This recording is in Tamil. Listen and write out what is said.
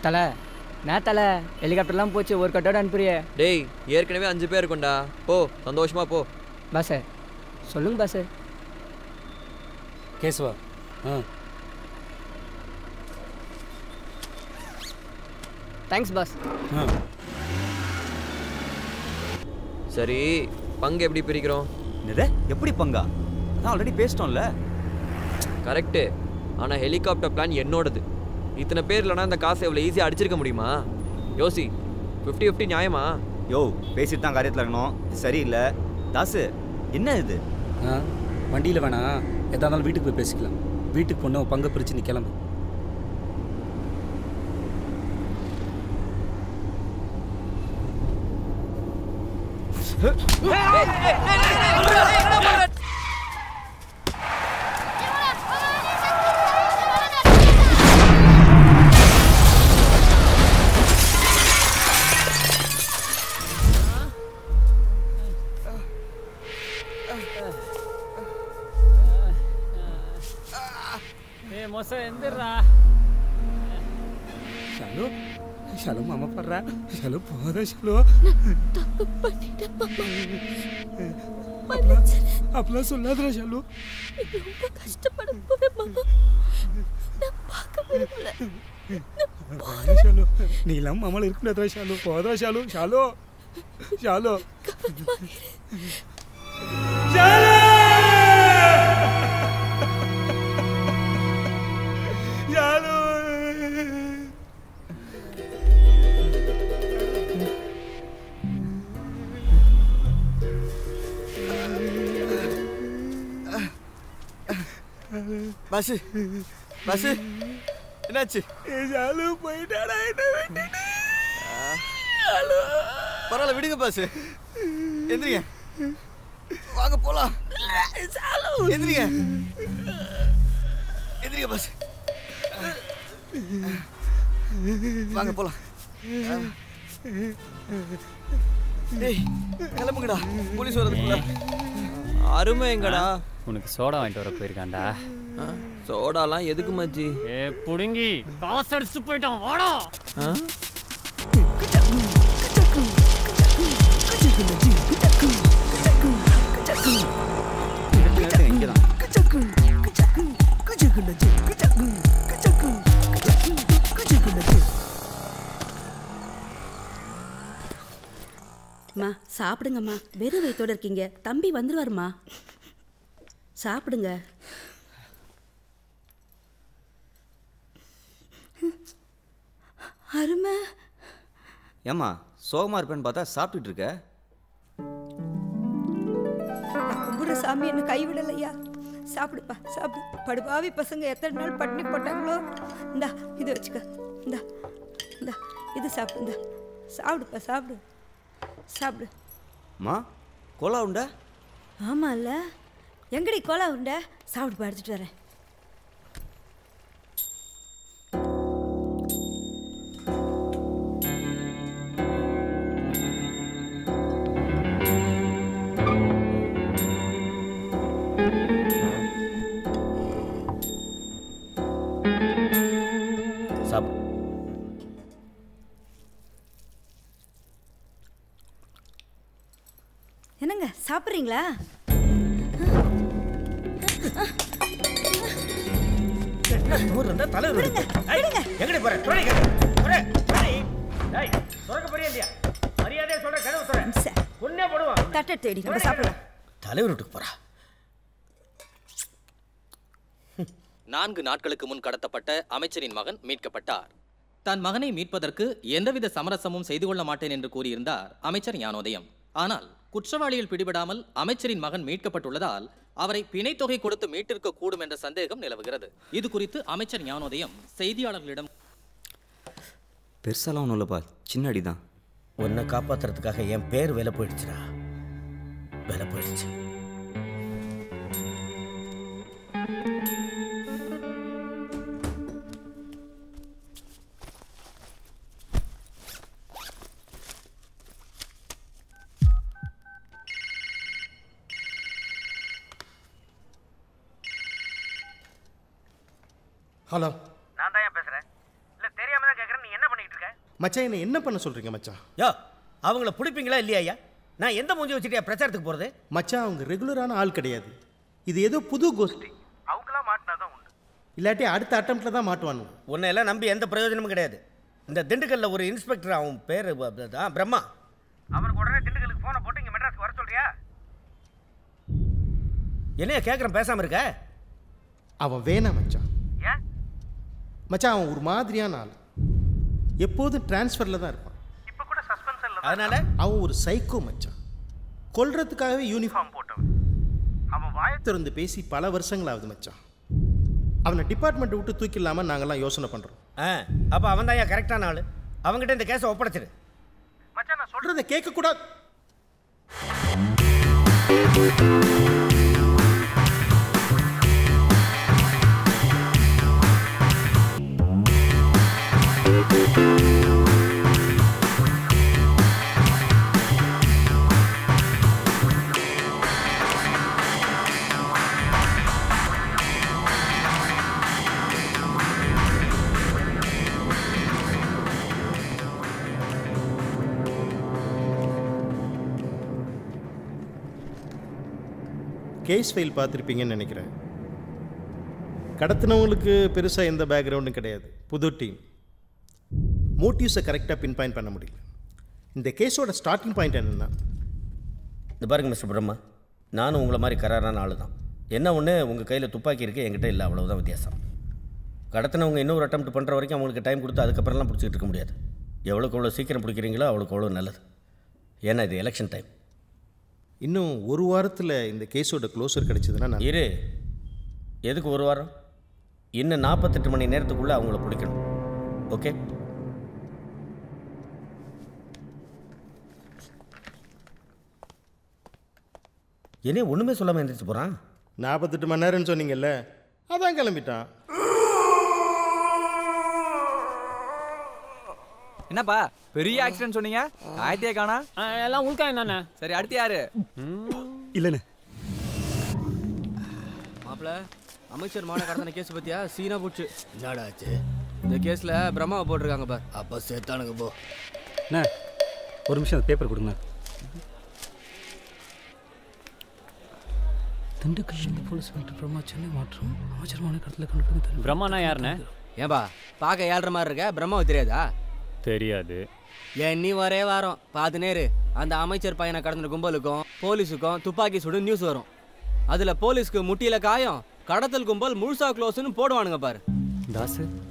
தலை நான் தலை ஹெலிகாப்டர்லாம் போச்சு ஒரு கட்டோட அனுப்புறியே டேய் ஏற்கனவே அஞ்சு பேர் இருக்கோம்டா போ சந்தோஷமா போ பாஸு சொல்லுங்க பாஸு கேசவா ஆ தேங்க்ஸ் பாஸ் ஆ சரி பங்கு எப்படி பிரிக்கிறோம் என்னது எப்படி பங்கா அதான் ஆல்ரெடி பேசிட்டோம்ல கரெக்டு ஆனால் ஹெலிகாப்டர் பிளான் என்னோடது இத்தனை பேர் இல்லைனா இந்த காசை எவ்வளோ ஈஸியாக அடிச்சிருக்க முடியுமா யோசி ஃபிஃப்டி ஃபிஃப்டி நியாயமா யோ பேசிட்டு தான் காரியத்தில் இருக்கணும் இது சரியில்லை தாசு என்ன இது ஆ வண்டியில் வேணாம் எதா இருந்தாலும் வீட்டுக்கு போய் பேசிக்கலாம் வீட்டுக்கு பொண்ணு உன் பங்கை பிரித்து நீ கிளம்பு ஏ மொசம் எந்திரா ஷாலு ஷாலு மாமா படுறா ஷாலு போத ஷாலு அப்படிலாம் சொல்லாதடா ஷாலு ரொம்ப கஷ்டப்பட போறேன் மாமா நான் பார்க்க விரும்பல போதா ஷாலு நீ எல்லாம் மாமால இருக்க முடியாதா ஷாலு போதா ஷாலு ஷாலு ஷாலு ஷாலு ஷாலு பஸ் பஸ் என்னாச்சு ஷாலு போயிட்டாடா என்ன விட்டுட்டு பரவாயில்ல விடுங்க பஸ் எந்திரிங்க வாங்க போலாம் எந்திரிங்க எந்திரிங்க பஸ் வாங்க போலாம் டேய் கிளம்புங்கடா போலீஸ் வரதுக்குள்ள அருமை எங்கடா உனக்கு சோடா வாங்கிட்டு வர போயிருக்கான்டா ஆ, சோடாலாம் எதுக்கு மச்சி ஏ புடுங்கி காசு அடிச்சு போயிட்டான் வாடா ஆ? இங்கே தான் அம்மா சாப்பிடுங்கம்மா வெறும் வயித்தோட இருக்கீங்க தம்பி வந்துருவாருமா சாப்பிடுங்க அருமை ஏம்மா சோகமா இருப்பேன்னு பார்த்தா சாப்பிட்டுட்டு இருக்க கும்பிட்ற சாமி என்ன கைவிடலையா சாப்பிடுப்பா சாப்பிடு படுபாவி பசங்க எத்தனை நாள் பட்டினி போட்டாங்களோ இந்தா இது வச்சுக்க இந்தா இந்தா இது சாப்பிடு இந்தா சாப்பிடுப்பா சாப்பிடு சாப்பிடு அம்மா கோலா உண்டா ஆமாம்ல எங்கடி கோலா உண்டை சாப்பிடுப்பா எடுத்துட்டு வரேன் சாப்பிடு என்னங்க சாப்பிட்றீங்களா எங்கடி போற துணை துணை துணை டேய் திறக்க போறியா இல்லையா மரியாதையா சொல்ற கதவு துறை உன்னே போடுவான் தட்டை தேடி நம்ம சாப்பிடலாம் தலைவர் வீட்டுக்கு போறா நான்கு நாட்களுக்கு முன் கடத்தப்பட்ட அமைச்சரின் மகன் மீட்கப்பட்டார் தன் மகனை மீட்பதற்கு எந்தவித சமரசமும் செய்து கொள்ள மாட்டேன் என்று கூறியிருந்தார் அமைச்சர் ஞானோதயம் ஆனால் குற்றவாளியில் பிடிபடாமல் அமைச்சரின் மகன் மீட்கப்பட்டுள்ளதால் அவரை பிணைத்தொகை கொடுத்து மீட்டிருக்க கூடும் என்ற சந்தேகம் நிலவுகிறது இது குறித்து அமைச்சர் ஞானோதயம் செய்தியாளர்களிடம் பெருசாலாம் ஒன்றும் இல்லைப்பா சின்ன அடி தான் உன்னை காப்பாத்துறதுக்காக என் பேர் வேலை போயிடுச்சுடா வேலை போயிடுச்சு ஹலோ நான் தான் பேசுறேன் இல்ல தெரியாம தான் கேக்குறேன் நீ என்ன பண்ணிட்டு மச்சான் என்ன என்ன பண்ண சொல்றீங்க மச்சான் யோ அவங்கள பிடிப்பீங்களா இல்லையா ஐயா நான் எந்த மூஞ்சி வச்சுட்டியா பிரச்சாரத்துக்கு போகிறது மச்சான் அவங்க ரெகுலரான ஆள் கிடையாது இது ஏதோ புது கோஷ்டி அவங்களாம் மாட்டினாதான் உண்டு இல்லாட்டி அடுத்த அட்டம்ப்ட்ல தான் மாட்டுவானுங்க உன்னை எல்லாம் நம்பி எந்த பிரயோஜனமும் கிடையாது இந்த திண்டுக்கல்ல ஒரு இன்ஸ்பெக்டர் அவன் பேர் பிரம்மா அவனுக்கு உடனே திண்டுக்கலுக்கு ஃபோனை போட்டு இங்கே மெட்ராஸ்க்கு வர சொல்றியா என்னையா கேட்குறேன் பேசாமல் இருக்க அவன் வேணாம் மச்சான் ஏன் மச்சான் அவன் ஒரு மாதிரியான ஆள் எப்போதும் டிரான்ஸ்ஃபரில் தான் இருப்பான் அதனால அவன் ஒரு சைக்கோ மச்சான் கொல்றதுக்காகவே யூனிஃபார்ம் போட்டவன் அவன் வாயை திறந்து பேசி பல வருஷங்கள் ஆகுது மச்சான் அவனை டிபார்ட்மெண்ட்டை விட்டு தூக்கிடலாம நாங்கெல்லாம் யோசனை பண்ணுறோம் ஆ அப்போ அவன் தான் கரெக்டான ஆள் அவங்ககிட்ட இந்த கேஸை ஒப்படைச்சிடு மச்சான் நான் சொல்கிறத கேட்கக்கூடாது கேஸ் ஃபைல் பார்த்துருப்பீங்கன்னு நினைக்கிறேன் கடத்தினவங்களுக்கு பெருசாக எந்த பேக்ரவுண்டும் கிடையாது புது டீம் மோட்டிவ்ஸை கரெக்டாக பின் பாயிண்ட் பண்ண முடியல இந்த கேஸோட ஸ்டார்டிங் பாயிண்ட் என்னென்னா இந்த பாருங்க மிஸ்டர் பிரம்மா நானும் உங்களை மாதிரி கராரான ஆள் தான் என்ன ஒன்று உங்கள் கையில் துப்பாக்கி இருக்குது என்கிட்ட இல்லை அவ்வளவுதான் வித்தியாசம் கடத்தினவங்க இன்னொரு அட்டம் பண்ணுற வரைக்கும் அவங்களுக்கு டைம் கொடுத்து அதுக்கப்புறம்லாம் பிடிச்சிட்டு இருக்க முடியாது எவ்வளோக்கு எவ்வளோ சீக்கிரம் பிடிக்கிறீங்களோ அவ்வளோக்கு அவ்வளோ நல்லது ஏன்னா இது எலெக்ஷன் டைம் இன்னும் ஒரு வாரத்தில் இந்த கேஸோட க்ளோசர் கிடைச்சதுன்னா நான் இரு எதுக்கு ஒரு வாரம் இன்னும் நாற்பத்தெட்டு மணி நேரத்துக்குள்ளே அவங்கள பிடிக்கணும் ஓகே என்ன ஒன்றுமே சொல்லாமல் எந்திரிச்சு போகிறான் நாற்பத்தெட்டு மணி நேரம்னு சொன்னீங்கல்ல அதான் கிளம்பிட்டான் என்னப்பா பெரிய ஆக்சிடென்ட் சொன்னீங்க ஆயத்தையே காணா எல்லாம் உள்காயம் தானே சரி அடுத்து யாரு இல்லைண்ணே மாப்பிள அமைச்சர் மான கடத்தின கேஸ் பத்தியா சீனா போச்சு என்னடா ஆச்சு இந்த கேஸ்ல பிரம்மாவை போட்டிருக்காங்க பார் அப்ப சேர்த்தானுங்க போ அண்ணே ஒரு நிமிஷம் அந்த பேப்பர் கொடுங்க திண்டுக்கல் போலீஸ் இன்ஸ்பெக்டர் பிரம்மா சென்னை மாற்றம் அமைச்சர் மான கடத்தல கண்டுபிடிக்க பிரம்மானா யாருண்ணே ஏன்பா பார்க்க ஏழ்ற மாதிரி இருக்க பிரம்மாவை தெரியாதா தெரியாது ஏன் நீ வரே வாரம் பார்த்து நேரு அந்த அமைச்சர் பையனை கடந்த கும்பலுக்கும் போலீஸுக்கும் துப்பாக்கி சுடு நியூஸ் வரும் அதுல போலீஸ்க்கு முட்டியில காயம் கடத்தல் கும்பல் முழுசா க்ளோஸ்னு போடுவானுங்க பாரு தாசு